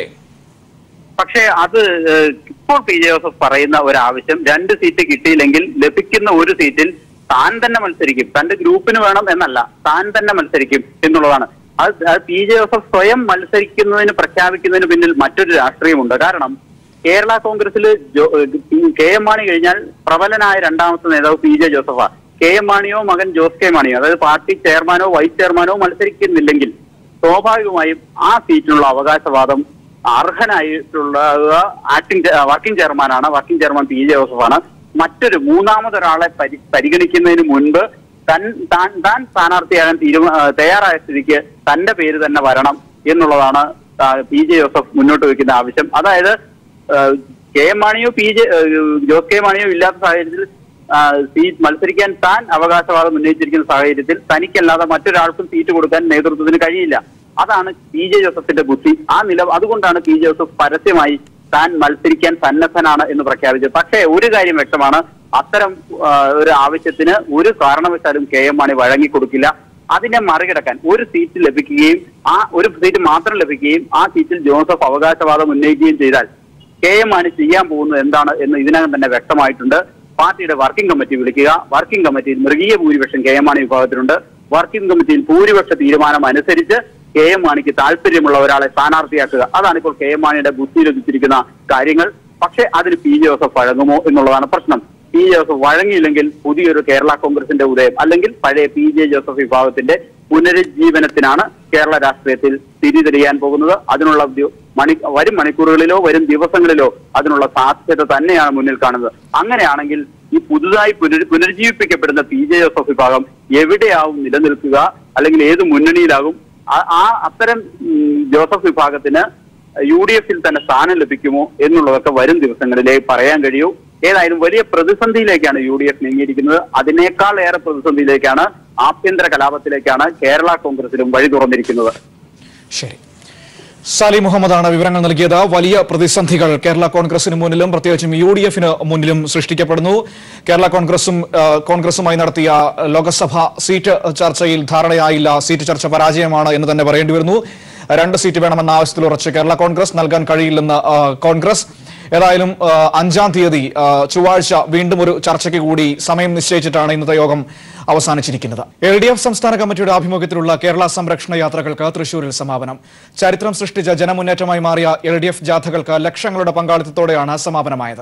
പക്ഷേ അത് ഏഹ്, ഇപ്പോൾ പി ജെ ജോസഫ് പറയുന്ന ഒരു ആവശ്യം രണ്ട് സീറ്റ് കിട്ടിയില്ലെങ്കിൽ ലഭിക്കുന്ന ഒരു സീറ്റിൽ താൻ തന്നെ മത്സരിക്കും തന്റെ ഗ്രൂപ്പിന് വേണം എന്നല്ല താൻ തന്നെ മത്സരിക്കും എന്നുള്ളതാണ് അത് അത് പി ജെ ജോസഫ് സ്വയം മത്സരിക്കുന്നതിന് പ്രഖ്യാപിക്കുന്നതിന് പിന്നിൽ മറ്റൊരു രാഷ്ട്രീയമുണ്ട് കാരണം കേരള കോൺഗ്രസിൽ കെ എം മാണി കഴിഞ്ഞാൽ പ്രബലനായ രണ്ടാമത്തെ നേതാവ് പി ജെ ജോസഫാ കെ എം മാണിയോ മകൻ ജോസ് കെ മാണിയോ അതായത് പാർട്ടി ചെയർമാനോ വൈസ് ചെയർമാനോ മത്സരിക്കുന്നില്ലെങ്കിൽ സ്വാഭാവികമായും ആ സീറ്റിനുള്ള അവകാശവാദം അർഹനായിട്ടുള്ള ആക്ടിംഗ് വർക്കിംഗ് ചെയർമാനാണ് വർക്കിംഗ് ചെയർമാൻ പി ജെ ജോസഫാണ് മറ്റൊരു മൂന്നാമതൊരാളെ പരി പരിഗണിക്കുന്നതിന് മുൻപ് തൻ താൻ താൻ സ്ഥാനാർത്ഥിയാകാൻ തീരുമാ ആ, തയ്യാറായ സ്ഥിതിക്ക് തന്റെ പേര് തന്നെ വരണം എന്നുള്ളതാണ് ആ, പി ജെ ജോസഫ് മുന്നോട്ട് വയ്ക്കുന്ന ആവശ്യം അതായത് ആ, കെ എം മാണിയോ പി ജെ ആ, ജോസ് കെ മാണിയോ ഇല്ലാത്ത സാഹചര്യത്തിൽ ആ, സീറ്റ് മത്സരിക്കാൻ താൻ അവകാശവാദം ഉന്നയിച്ചിരിക്കുന്ന സാഹചര്യത്തിൽ തനിക്കല്ലാതെ മറ്റൊരാൾക്കും സീറ്റ് കൊടുക്കാൻ നേതൃത്വത്തിന് കഴിയില്ല അതാണ് പി ജെ ജോസഫിന്റെ ബുദ്ധി ആ നില അതുകൊണ്ടാണ് പി ജെ ജോസഫ് പരസ്യമായി താൻ മത്സരിക്കാൻ സന്നദ്ധനാണ് എന്ന് പ്രഖ്യാപിച്ചത് പക്ഷേ ഒരു കാര്യം വ്യക്തമാണ് അത്തരം ആ, ഒരു ആവശ്യത്തിന് ഒരു കാരണവശാലും കെ എം മാണി വഴങ്ങിക്കൊടുക്കില്ല അതിനെ മറികടക്കാൻ ഒരു സീറ്റ് ലഭിക്കുകയും ആ ഒരു സീറ്റ് മാത്രം ലഭിക്കുകയും ആ സീറ്റിൽ ജോസഫ് അവകാശവാദം ഉന്നയിക്കുകയും ചെയ്താൽ കെ എം മാണി ചെയ്യാൻ പോകുന്നത് എന്താണ് എന്ന് ഇതിനകം തന്നെ വ്യക്തമായിട്ടുണ്ട് പാർട്ടിയുടെ വർക്കിംഗ് കമ്മിറ്റി വിളിക്കുക വർക്കിംഗ് കമ്മിറ്റിയിൽ മൃഗീയ ഭൂരിപക്ഷം കെ എം മാണി വിഭാഗത്തിലുണ്ട് വർക്കിംഗ് കമ്മിറ്റിയിൽ ഭൂരിപക്ഷ തീരുമാനം അനുസരിച്ച് കെ എം മാണിക്ക് താല്പര്യമുള്ള ഒരാളെ സ്ഥാനാർത്ഥിയാക്കുക അതാണ് ഇപ്പോൾ കെ എം മാണിയുടെ ബുദ്ധിയിൽ എത്തിച്ചിരിക്കുന്ന കാര്യങ്ങൾ പക്ഷേ അതിന് പി ജോസഫ് വഴങ്ങുമോ എന്നുള്ളതാണ് പ്രശ്നം പി ജോസഫ് വഴങ്ങിയില്ലെങ്കിൽ പുതിയൊരു കേരള കോൺഗ്രസിന്റെ ഉദയം അല്ലെങ്കിൽ പഴയ പി ജെ ജോസഫ് വിഭാഗത്തിന്റെ പുനരുജ്ജീവനത്തിനാണ് കേരള രാഷ്ട്രീയത്തിൽ തിരി തെളിയാൻ പോകുന്നത് അതിനുള്ള വ്യ- മണി വരും മണിക്കൂറുകളിലോ വരും ദിവസങ്ങളിലോ അതിനുള്ള സാധ്യത തന്നെയാണ് മുന്നിൽ കാണുന്നത് അങ്ങനെയാണെങ്കിൽ ഈ പുതുതായി പുനർ പുനരുജ്ജീവിപ്പിക്കപ്പെടുന്ന പി ജെ ജോസഫ് വിഭാഗം എവിടെയാവും നിലനിൽക്കുക അല്ലെങ്കിൽ ഏത് മുന്നണിയിലാകും ആ- ആ അത്തരം ഉം, ജോസഫ് വിഭാഗത്തിന് യു ഡി എഫിൽ തന്നെ സ്ഥാനം ലഭിക്കുമോ എന്നുള്ളതൊക്കെ വരും ദിവസങ്ങളിലേ പറയാൻ കഴിയൂ ഏതായാലും വലിയ പ്രതിസന്ധിയിലേക്കാണ് യു ഡി എഫ് നീങ്ങിയിരിക്കുന്നത് അതിനേക്കാൾ ഏറെ പ്രതിസന്ധിയിലേക്കാണ് ആഭ്യന്തര കലാപത്തിലേക്കാണ് കേരള കോൺഗ്രസിലും വഴി തുറന്നിരിക്കുന്നത് ശരി സാലി മുഹമ്മദാണ് വിവരങ്ങൾ നൽകിയത് വലിയ പ്രതിസന്ധികൾ കേരള കോൺഗ്രസിന് മുന്നിലും പ്രത്യേകിച്ചും യു ഡി എഫിന് മുന്നിലും സൃഷ്ടിക്കപ്പെടുന്നു കേരള കോൺഗ്രസും ആ, കോൺഗ്രസുമായി നടത്തിയ ലോക്സഭ സീറ്റ് ചർച്ചയിൽ ധാരണയായില്ല സീറ്റ് ചർച്ച പരാജയമാണ് എന്ന് തന്നെ പറയേണ്ടി വരുന്നു രണ്ട് സീറ്റ് വേണമെന്ന ആവശ്യത്തിൽ ഉറച്ച് കേരള കോൺഗ്രസ് നൽകാൻ കഴിയില്ലെന്ന് ആ, കോൺഗ്രസ് ഏതായാലും ആ, അഞ്ചാം തീയതി ആ, ചൊവ്വാഴ്ച വീണ്ടും ഒരു ചർച്ചയ്ക്ക് കൂടി സമയം നിശ്ചയിച്ചിട്ടാണ് ഇന്നത്തെ യോഗം അവസാനിച്ചിരിക്കുന്നത് എൽ ഡി എഫ് സംസ്ഥാന കമ്മിറ്റിയുടെ ആഭിമുഖ്യത്തിലുള്ള കേരള സംരക്ഷണ യാത്രകൾക്ക് തൃശൂരിൽ സമാപനം ചരിത്രം സൃഷ്ടിച്ച ജനമുന്നേറ്റമായി മാറിയ എൽ ഡി എഫ് ജാഥകൾക്ക് ലക്ഷങ്ങളുടെ പങ്കാളിത്തത്തോടെയാണ് സമാപനമായത്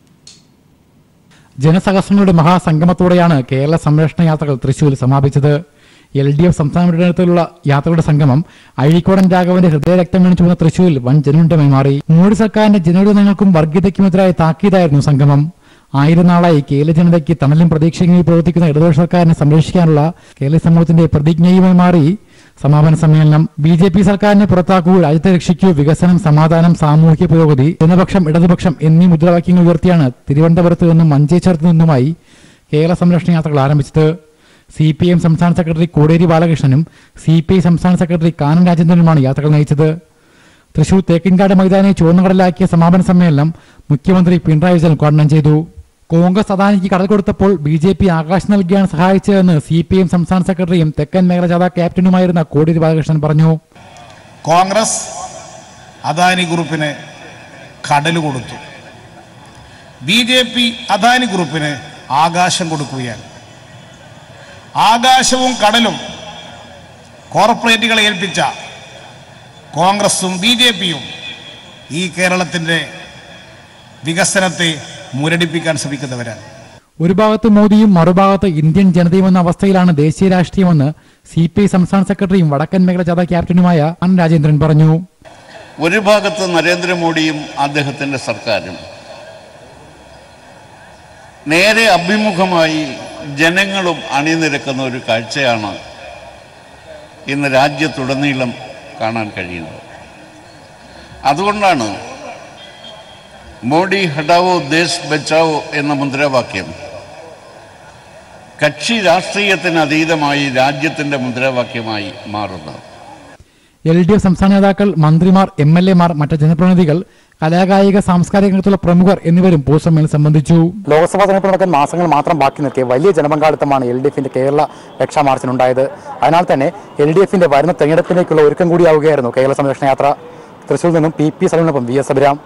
ജനസഹസ്രങ്ങളുടെ മഹാസംഗമത്തോടെയാണ് കേരള സംരക്ഷണ യാത്രകൾ തൃശൂരിൽ സമാപിച്ചത് എൽ ഡി എഫ് സംസ്ഥാന നേതൃത്വത്തിലുള്ള യാത്രകളുടെ സംഗമം അഴീക്കോടൻ രാഘവന്റെ ഹൃദയരക്തം വീണിച്ചു വന്ന തൃശൂരിൽ വൻ ജനമുണ്ടമായി മാറി മോഡി സർക്കാരിന്റെ ജനവിരോധങ്ങൾക്കും വർഗീയതയ്ക്കുമെതിരായ താക്കീതായിരുന്നു സംഗമം ആയിരം നാളായി കേരള ജനതയ്ക്ക് തണലും പ്രതീക്ഷയും പ്രവർത്തിക്കുന്ന ഇടതുപക്ഷ സർക്കാരിനെ സംരക്ഷിക്കാനുള്ള കേരള സമൂഹത്തിന്റെ പ്രതിജ്ഞയുമായി മാറി സമാപന സമ്മേളനം ബി ജെ പി സർക്കാരിനെ പുറത്താക്കൂ രാജ്യത്തെ രക്ഷിക്കൂ വികസനം സമാധാനം സാമൂഹിക പുരോഗതി ജനപക്ഷം ഇടതുപക്ഷം എന്നീ മുദ്രാവാക്യങ്ങൾ ഉയർത്തിയാണ് തിരുവനന്തപുരത്ത് നിന്നും മഞ്ചേശ്വരത്ത് നിന്നുമായി കേരള സംരക്ഷണ യാത്രകൾ ആരംഭിച്ചത് സി പി എം സംസ്ഥാന സെക്രട്ടറി കോടേരി ബാലകൃഷ്ണനും സി പി ഐ സംസ്ഥാന സെക്രട്ടറി കാനം രാജേന്ദ്രനുമാണ് യാത്രകൾ നയിച്ചത് തൃശൂർ തേക്കിൻകാട് മൈതാനെ ചുവന്നുകടലാക്കിയ സമാപന സമ്മേളനം മുഖ്യമന്ത്രി പിണറായി വിജയൻ ഉദ്ഘാടനം ചെയ്തു കോൺഗ്രസ് അദാനിക്ക് കടൽ കൊടുത്തപ്പോൾ ബി ജെ പി ആകാശ് നൽകിയാണ് സഹായിച്ചതെന്ന് സി പി എം സംസ്ഥാന സെക്രട്ടറിയും തെക്കൻ മേഖല ജാഥ ക്യാപ്റ്റനുമായിരുന്ന കോടിയേരി ബാലകൃഷ്ണൻ പറഞ്ഞു കോൺഗ്രസ് അദാനി ഗ്രൂപ്പിന് കടൽ കൊടുത്തു ബി ജെ പി അദാനി ഗ്രൂപ്പിന് ആകാശം കൊടുക്കുകയാണ് ആകാശവും കടലും കോർപ്പറേറ്റുകളെ ഏൽപ്പിച്ച കോൺഗ്രസും ബി ജെ പിയും ഈ കേരളത്തിൻ്റെ വികസനത്തെ മുരടിപ്പിക്കാൻ ശ്രമിക്കുന്നവരാണ് ഒരു ഭാഗത്ത് മോദിയും മറുഭാഗത്ത് ഇന്ത്യൻ ജനതയും എന്ന അവസ്ഥയിലാണ് ദേശീയ രാഷ്ട്രീയമെന്ന് സി പി ഐ സംസ്ഥാന സെക്രട്ടറിയും വടക്കൻ മേഖല ജാഥ ക്യാപ്റ്റനുമായ അൻ രാജേന്ദ്രൻ പറഞ്ഞു ഒരു ഭാഗത്ത് നരേന്ദ്രമോദിയും അദ്ദേഹത്തിൻ്റെ സർക്കാരും നേരെ അഭിമുഖമായി ജനങ്ങളും അണിനിരക്കുന്ന ഒരു കാഴ്ചയാണ് ഇന്ന് രാജ്യത്തുടനീളം കാണാൻ കഴിയുന്നത് അതുകൊണ്ടാണ് മോഡി ഹടാവോ ദേശ് ബച്ചാവോ എന്ന മുദ്രാവാക്യം കക്ഷി രാഷ്ട്രീയത്തിന് അതീതമായി രാജ്യത്തിൻ്റെ മുദ്രാവാക്യമായി മാറുന്നത് എൽ ഡി എഫ് സംസ്ഥാന നേതാക്കൾ മന്ത്രിമാർ എം എൽ എമാർ മറ്റ് ജനപ്രതിനിധികൾ കലാകായിക സാംസ്കാരിക രംഗത്തുള്ള പ്രമുഖർ എന്നിവരും പൊതുസമ്മേളനം സംബന്ധിച്ചു ലോക്സഭാ തെരഞ്ഞെടുപ്പ് നടക്കാൻ മാസങ്ങൾ മാത്രം ബാക്കി നിർത്തിയ വലിയ ജനപങ്കാളിത്തമാണ് എൽ ഡി എഫിന്റെ കേരള രക്ഷാമാർച്ചിനുണ്ടായത് അതിനാൽ തന്നെ എൽ ഡി എഫിന്റെ വരുന്ന തെരഞ്ഞെടുപ്പിലേക്കുള്ള ഒരുക്കം കൂടിയാവുകയായിരുന്നു കേരള സംരക്ഷണ യാത്ര തൃശൂരിൽ നിന്നും പി പി സലീമിനൊപ്പം V S Abhiram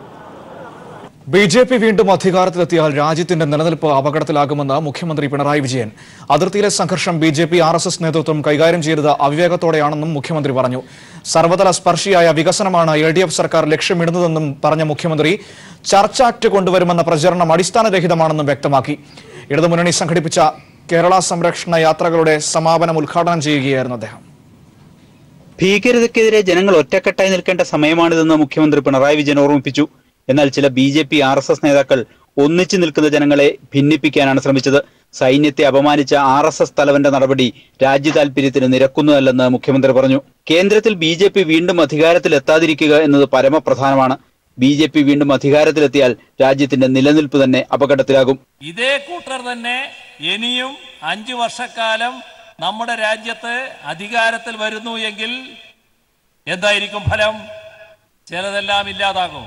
B J P വീണ്ടും അധികാരത്തിലെത്തിയാൽ രാജ്യത്തിന്റെ നിലനിൽപ്പ് അപകടത്തിലാകുമെന്ന് മുഖ്യമന്ത്രി പിണറായി വിജയൻ അതിർത്തിയിലെ സംഘർഷം B J P R S S നേതൃത്വം കൈകാര്യം ചെയ്തത് അവിവേകത്തോടെയാണെന്നും മുഖ്യമന്ത്രി പറഞ്ഞു സർവതല സ്പർശിയായ വികസനമാണ് എൽ ഡി എഫ് സർക്കാർ ലക്ഷ്യമിടുന്നതെന്നും പറഞ്ഞ മുഖ്യമന്ത്രി ചർച്ച ആക്ട് കൊണ്ടുവരുമെന്ന പ്രചരണം അടിസ്ഥാനരഹിതമാണെന്നും വ്യക്തമാക്കി ഇടതുമുന്നണി സംഘടിപ്പിച്ച കേരള സംരക്ഷണ യാത്രകളുടെ സമാപനം ഉദ്ഘാടനം ചെയ്യുകയായിരുന്നു അദ്ദേഹം ഭീകരതയ്ക്കെതിരെ ജനങ്ങൾ ഒറ്റക്കെട്ടായി നിൽക്കേണ്ട സമയമാണിതെന്ന് മുഖ്യമന്ത്രി പിണറായി വിജയൻ ഓർമ്മിപ്പിച്ചു എന്നാൽ ചില B J P R S S നേതാക്കൾ ഒന്നിച്ചു നിൽക്കുന്ന ജനങ്ങളെ ഭിന്നിപ്പിക്കാനാണ് ശ്രമിച്ചത് സൈന്യത്തെ അപമാനിച്ച ആർ എസ് എസ് തലവന്റെ നടപടി രാജ്യ താൽപര്യത്തിന് നിരക്കുന്നതല്ലെന്ന് മുഖ്യമന്ത്രി പറഞ്ഞു കേന്ദ്രത്തിൽ ബി ജെ പി വീണ്ടും അധികാരത്തിൽ എത്താതിരിക്കുക എന്നത് പരമപ്രധാനമാണ് ബി ജെ പി വീണ്ടും അധികാരത്തിലെത്തിയാൽ രാജ്യത്തിന്റെ നിലനിൽപ്പ് തന്നെ അപകടത്തിലാകും ഇതേ കൂട്ടർ തന്നെ ഇനിയും അഞ്ചു വർഷക്കാലം നമ്മുടെ രാജ്യത്ത് അധികാരത്തിൽ വരുന്നു എങ്കിൽ എന്തായിരിക്കും ഫലം ചിലതെല്ലാം ഇല്ലാതാകും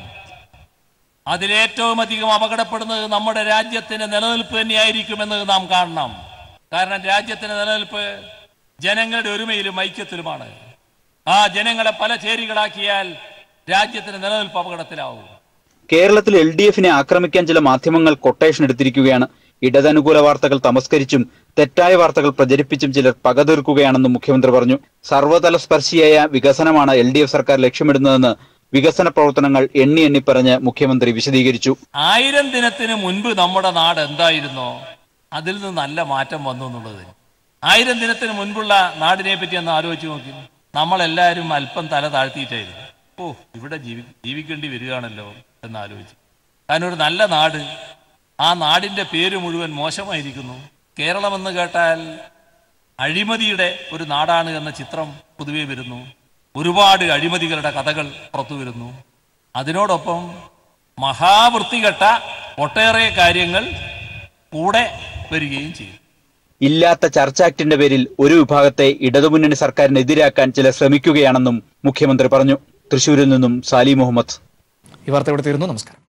അതിലേറ്റവും അധികം അപകടപ്പെടുന്നത് നമ്മുടെ രാജ്യത്തിന്റെ നിലനിൽപ്പ് തന്നെയായിരിക്കുമെന്ന് നാം കാണണം കാരണം രാജ്യത്തിന്റെ നിലനിൽപ്പ് ജനങ്ങളുടെ ഒരുമയിലും ഐക്യത്തിലുമാണ് ആ ജനങ്ങളെ പല ചേരികളാക്കിയാൽ രാജ്യത്തിന്റെ നിലനിൽപ്പ് അപകടത്തിലാവും കേരളത്തിൽ എൽ ഡി എഫിനെ ആക്രമിക്കാൻ ചില മാധ്യമങ്ങൾ കൊട്ടേഷൻ എടുത്തിരിക്കുകയാണ് ഇടതനുകൂല വാർത്തകൾ തമസ്കരിച്ചും തെറ്റായ വാർത്തകൾ പ്രചരിപ്പിച്ചും ചിലർ പകതീർക്കുകയാണെന്നും മുഖ്യമന്ത്രി പറഞ്ഞു സർവ്വതല സ്പർശിയായ വികസനമാണ് എൽ ഡി എഫ് സർക്കാർ ലക്ഷ്യമിടുന്നതെന്ന് വികസന പ്രവർത്തനങ്ങൾ എണ്ണി എണ്ണി പറഞ്ഞ് മുഖ്യമന്ത്രി വിശദീകരിച്ചു ആയിരം ദിനത്തിന് മുൻപ് നമ്മുടെ നാട് എന്തായിരുന്നോ അതിൽ നിന്ന് നല്ല മാറ്റം വന്നു എന്നുള്ളത് ആയിരം ദിനത്തിന് മുൻപുള്ള നാടിനെ പറ്റി ഒന്ന് ആലോചിച്ച് നോക്കി നമ്മളെല്ലാവരും അല്പം തല താഴ്ത്തിയിട്ടായിരുന്നു ഓ ഇവിടെ ജീവി ജീവിക്കേണ്ടി വരികയാണല്ലോ എന്ന് ആലോചിച്ചു കാരണം ഒരു നല്ല നാട് ആ നാടിന്റെ പേര് മുഴുവൻ മോശമായിരിക്കുന്നു കേരളമെന്ന് കേട്ടാൽ അഴിമതിയുടെ ഒരു നാടാണ് എന്ന ചിത്രം പൊതുവെ വരുന്നു ഒരുപാട് അഴിമതികളുടെ കഥകൾ പുറത്തു വരുന്നു അതിനോടൊപ്പം മഹാവൃത്തികെട്ട ഒട്ടേറെ കാര്യങ്ങൾ കൂടെ വരികയും ചെയ്യും ഇല്ലാത്ത ചർച്ച ആക്ടിന്റെ പേരിൽ ഒരു വിഭാഗത്തെ ഇടതുമുന്നണി സർക്കാരിനെതിരാക്കാൻ ചിലർ ശ്രമിക്കുകയാണെന്നും മുഖ്യമന്ത്രി പറഞ്ഞു തൃശൂരിൽ നിന്നും സാലി മുഹമ്മദ് ഈ വാർത്ത ഇവിടെ തീരുന്നു നമസ്കാരം